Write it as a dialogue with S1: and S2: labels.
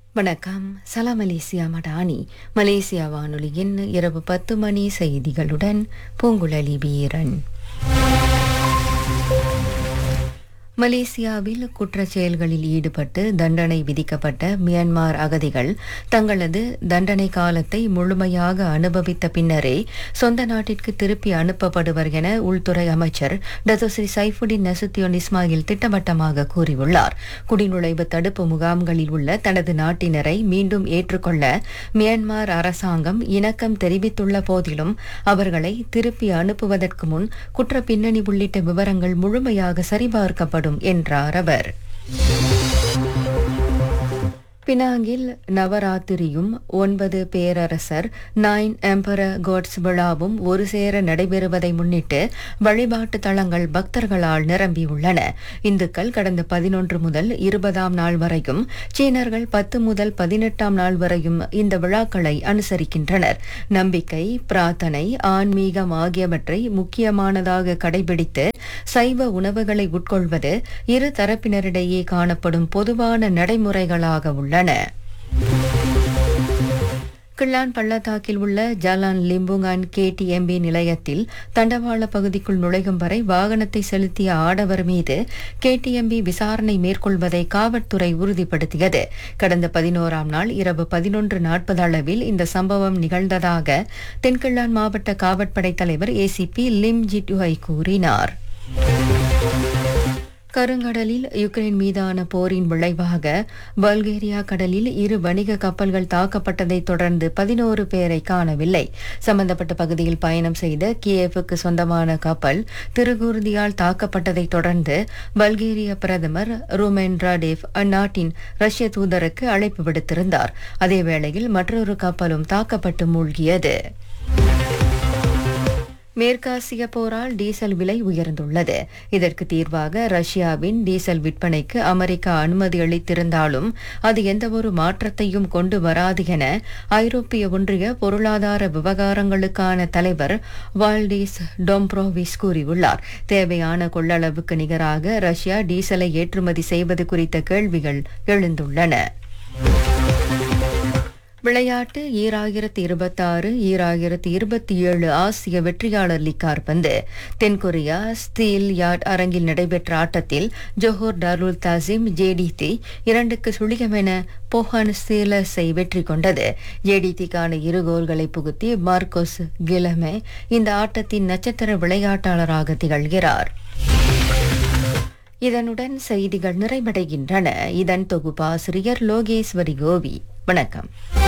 S1: வணக்கம் சலாம் Malaysia Madani Malaysia வானொலியின் இரவு பத்து மணி செய்திகளுடன் பூங்குழலி வீரன் மலேசியாவில் குற்றச் செயல்களில் ஈடுபட்டு தண்டனை விதிக்கப்பட்ட மியான்மர் அகதிகள் தங்களது தண்டனை காலத்தை முழுமையாக அனுபவித்த பின்னரே சொந்த நாட்டிற்கு திருப்பி அனுப்பப்படுவர் என உள்துறை அமைச்சர் டத்தோஸ்ரீ சைஃபுடின் நசுத்தியோன் இஸ்மாயில் திட்டவட்டமாக கூறியுள்ளார் குடிநுழைவு தடுப்பு முகாம்களில் உள்ள தனது நாட்டினரை மீண்டும் ஏற்றுக்கொள்ள மியான்மர் அரசாங்கம் இணக்கம் தெரிவித்துள்ள போதிலும் அவர்களை திருப்பி அனுப்புவதற்கு முன் குற்ற பின்னணி உள்ளிட்ட விவரங்கள் முழுமையாக சரிபார்க்கப்படும் என்றார் அவர் பினாங்கில் நவராத்திரியும் ஒன்பது பேரரசர் நைன் எம்பரர் கோட்ஸ் விழாவும் ஒரு சேர நடைபெறுவதை முன்னிட்டு வழிபாட்டு தலங்கள் பக்தர்களால் நிரம்பியுள்ளன இந்துக்கள் கடந்த பதினொன்று முதல் இருபதாம் நாள் வரையும் சீனர்கள் பத்து முதல் பதினெட்டாம் நாள் வரையும் இந்த விழாக்களை அனுசரிக்கின்றனர் நம்பிக்கை பிரார்த்தனை ஆன்மீகம் ஆகியவற்றை முக்கியமானதாக கடைபிடித்து சைவ உணவுகளை உட்கொள்வது இரு தரப்பினரிடையே காணப்படும் பொதுவான நடைமுறைகளாக உள்ளன கிள்ளான் பள்ளத்தாக்கில் உள்ள ஜலான் லிம்புங்கான் கேடிஎம்பி நிலையத்தில் தண்டவாள பகுதிக்குள் நுழையும் வரை வாகனத்தை செலுத்திய ஆடவர் மீது கேடிஎம்பி விசாரணை மேற்கொள்வதை காவல்துறை உறுதிப்படுத்தியது கடந்த பதினோராம் நாள் இரவு பதினொன்று நாற்பது அளவில் இந்த சம்பவம் நிகழ்ந்ததாக தென்கிள்ளான் மாவட்ட காவற்படை தலைவர் ஏசிபி லிம் ஜிட்டுவை கூறினார் கருங்கடலில் யுக்ரைன் மீதான போரின் விளைவாக பல்கேரியா கடலில் இரு வணிக கப்பல்கள் தாக்கப்பட்டதைத் தொடர்ந்து பதினோரு பேரை காணவில்லை சம்பந்தப்பட்ட பகுதியில் பயணம் செய்த கியேவுக்கு சொந்தமான கப்பல் திருகுருதியால் தாக்கப்பட்டதைத் தொடர்ந்து பல்கேரிய பிரதமர் ரூமென் ராடேவ் அந்நாட்டின் ரஷ்ய தூதருக்கு அழைப்பு விடுத்திருந்தார் அதேவேளையில் மற்றொரு கப்பலும் தாக்கப்பட்டு மூழ்கியது மேற்காசிய போரால் டீசல் விலை உயர்ந்துள்ளது இதற்கு தீர்வாக ரஷ்யாவின் டீசல் விற்பனைக்கு அமெரிக்கா அனுமதி அளித்திருந்தாலும் அது எந்தவொரு மாற்றத்தையும் கொண்டு வராது என ஐரோப்பிய ஒன்றிய பொருளாதார விவகாரங்களுக்கான தலைவர் வால்டிஸ் டொம்ப்ரோவிஸ் கூறியுள்ளார் தேவையான கொள்ளளவுக்கு நிகராக ரஷ்யா டீசலை ஏற்றுமதி செய்வது குறித்த கேள்விகள் எழுந்துள்ளன விளையாட்டு ஈராயிரத்தி இருபத்தாறு ஈராயிரத்தி இருபத்தி ஏழு ஆசிய வெற்றியாளர் லீக் காற்பந்து தென்கொரியா ஸ்டீல் யார்ட் அரங்கில் நடைபெற்ற ஆட்டத்தில் ஜோஹர் டாருல் தாசிம் ஜேடிடி இரண்டுக்கு சுழியமென போஹான் ஸ்டீலர்ஸை வெற்றி கொண்டது ஜேடிடிக்கான இரு கோல்களை புகுத்தி மார்க்கோஸ் கிலமே இந்த ஆட்டத்தின் நட்சத்திர விளையாட்டாளராக திகழ்கிறார் இதனுடன் செய்திகள் நிறைவடைகின்றன இதன் தொகுப்பாசிரியர் லோகேஸ்வரி கோவி வணக்கம்